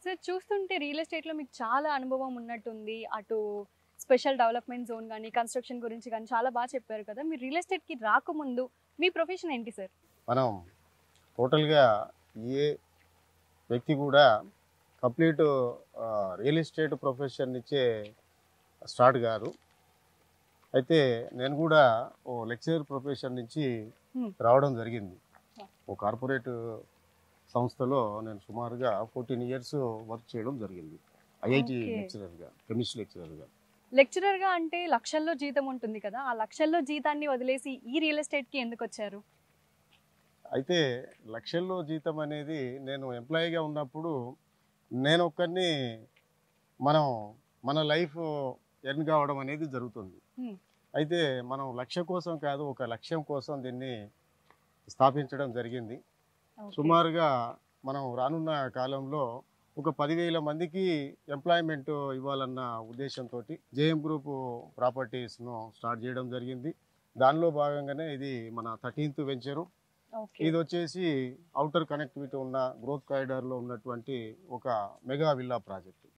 Sir చూస్తుంటే real ఎస్టేట్లో మీకు చాలా అనుభవం ఉన్నట్టుంది అటు స్పెషల్ డెవలప్మెంట్ జోన్ కానీ కన్స్ట్రక్షన్ గురించి కానీ చాలా బాగా చెప్పారు కదా మీరు రియల్ ఎస్టేట్కి రాకముందు మీ ప్రొఫెషన్ ఏంటి సార్ మనం టోటల్గా ఏ వ్యక్తి కూడా కంప్లీట్ రియల్ ఎస్టేట్ ప్రొఫెషన్ నుంచే స్టార్ట్ గారు అయితే నేను కూడా ఓ లెక్చరర్ ప్రొఫెషన్ నుంచి Hmm. రావడం జరిగింది ఓ కార్పొరేట్ సంస్థలో నేను సుమారుగా ఫోర్టీన్ ఇయర్స్ వర్క్ చేయడం జరిగింది ఐఐటి Okay. లెక్చరర్గా కెమిస్ట్రీ లెక్చరర్గా లెక్చరర్గా అంటే లక్షల్లో జీతం ఉంటుంది కదా ఆ లక్షల్లో జీతాన్ని వదిలేసి ఈ రియల్ ఎస్టేట్కి ఎందుకు వచ్చారు అయితే లక్షల్లో జీతం అనేది నేను ఎంప్లాయీగా ఉన్నప్పుడు నేను ఒక్కరిని మనం మన లైఫ్ ఎర్న్ కావడం అనేది జరుగుతుంది Hmm. అయితే మనం లక్ష్య కోసం కాదు ఒక లక్ష్యం కోసం దీన్ని స్థాపించడం జరిగింది Okay. సుమారుగా మనం రానున్న కాలంలో ఒక పదివేల మందికి ఎంప్లాయ్మెంట్ ఇవ్వాలన్న ఉద్దేశంతో జేఎం గ్రూప్ ప్రాపర్టీస్ను స్టార్ట్ చేయడం జరిగింది దానిలో భాగంగానే ఇది మన థర్టీన్త్ వెంచరు ఓకే ఇది వచ్చేసి అవుటర్ కనెక్టివిటీ ఉన్న గ్రోత్ కారిడార్లో ఉన్నటువంటి ఒక మెగా విల్లా ప్రాజెక్ట్